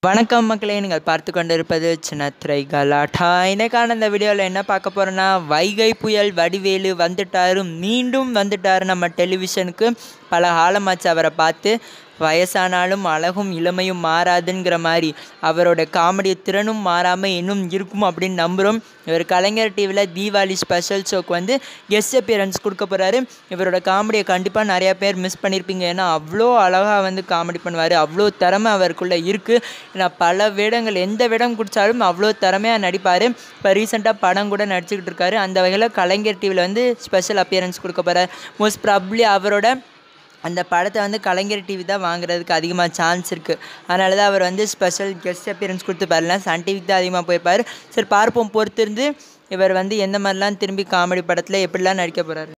வணக்கம் மக்களே நீங்கள் பார்த்து கொண்டிருப்பது சின்னத்திரை கலாட்டா இன்னைக்கான இந்த வீடியோவில் என்ன பார்க்க போகிறோன்னா வைகை புயல் வடிவேலு வந்துட்டாரு மீண்டும் வந்துட்டாரு நம்ம டெலிவிஷனுக்கு பல காலமாச்சு அவரை பார்த்து வயசானாலும் அழகும் இளமையும் மாறாதுங்கிற மாதிரி அவரோட காமெடி திறனும் மாறாமல் இன்னும் இருக்கும் அப்படின்னு நம்புகிறோம் இவர் கலைஞர் டிவியில் தீபாவளி ஸ்பெஷல் ஷோக்கு வந்து கெஸ்ட் அப்பியரன்ஸ் கொடுக்க போகிறாரு இவரோட காமெடியை கண்டிப்பாக நிறையா பேர் மிஸ் பண்ணியிருப்பீங்க ஏன்னா அவ்வளோ அழகாக வந்து காமெடி பண்ணுவார் அவ்வளோ திறமை அவருக்குள்ளே இருக்குது ஏன்னா பல வேடங்கள் எந்த வேடம் குடித்தாலும் அவ்வளோ திறமையாக நடிப்பார் இப்போ ரீசெண்டாக படம் கூட நடிச்சுக்கிட்டு இருக்காரு அந்த வகையில் கலைஞர் டிவியில் வந்து ஸ்பெஷல் அப்பியரன்ஸ் கொடுக்க போகிறார் மோஸ்ட் ப்ராப்ளி அவரோட அந்த படத்தை வந்து கலைஞர் டிவி தான் வாங்குறதுக்கு அதிகமாக சான்ஸ் இருக்குது அதனால தான் அவர் வந்து ஸ்பெஷல் கெஸ்ட் அப்பியரன்ஸ் கொடுத்து பாருல சன் டிவிக்கு தான் அதிகமாக போயிருப்பார் சரி பார்ப்போம் பொறுத்திருந்து இவர் வந்து எந்த மாதிரிலாம் திரும்பி காமெடி படத்தில் எப்படிலாம் நடிக்க போகிறாரு